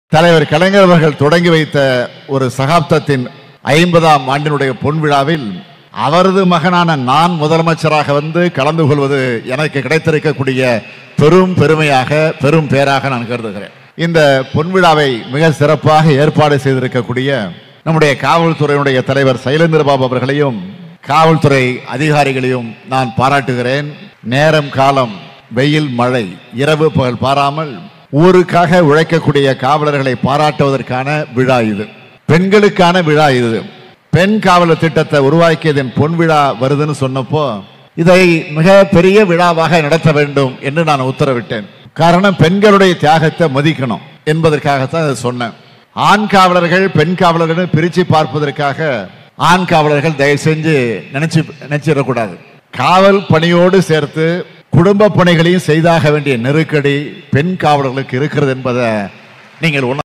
தலைவர் கலைஞர் அவர்கள் தொடங்கி வைத்த ஒரு சகாப்தத்தின் ஐம்பதாம் ஆண்டினுடைய பொன் விழாவில் அவரது மகனான நான் முதலமைச்சராக வந்து கலந்து கொள்வது எனக்கு கிடைத்திருக்கக்கூடிய பெரும் பெருமையாக பெரும் பேராக நான் கருதுகிறேன் இந்த பொன் விழாவை மிக சிறப்பாக ஏற்பாடு செய்திருக்கக்கூடிய நம்முடைய காவல்துறையினுடைய தலைவர் சைலேந்திரபாபு அவர்களையும் காவல்துறை அதிகாரிகளையும் நான் பாராட்டுகிறேன் நேரம் காலம் வெயில் மழை இரவு பகல் பாராமல் ஊருக்காக உழைக்கக்கூடிய காவலர்களை பாராட்டுவதற்கான விழா இது பெண்களுக்கான விழா இது பெண் காவலர் திட்டத்தை உருவாக்கியதன் பொன் விழா வருதுன்னு சொன்னப்போ இதை மிக பெரிய விழாவாக நடத்த வேண்டும் என்று நான் உத்தரவிட்டேன் காரணம் பெண்களுடைய தியாகத்தை மதிக்கணும் என்பதற்காகத்தான் இதை சொன்னேன் ஆண் காவலர்கள் பெண் காவலர்கள் பிரிச்சு பார்ப்பதற்காக ஆண் காவலர்கள் தயவு செஞ்சு நினைச்சு நினைச்சிடக்கூடாது காவல் பணியோடு சேர்த்து குடும்ப பணிகளையும் செய்தாக வேண்டிய நெருக்கடி பெண் காவலர்களுக்கு இருக்கிறது என்பதை நீங்கள் உண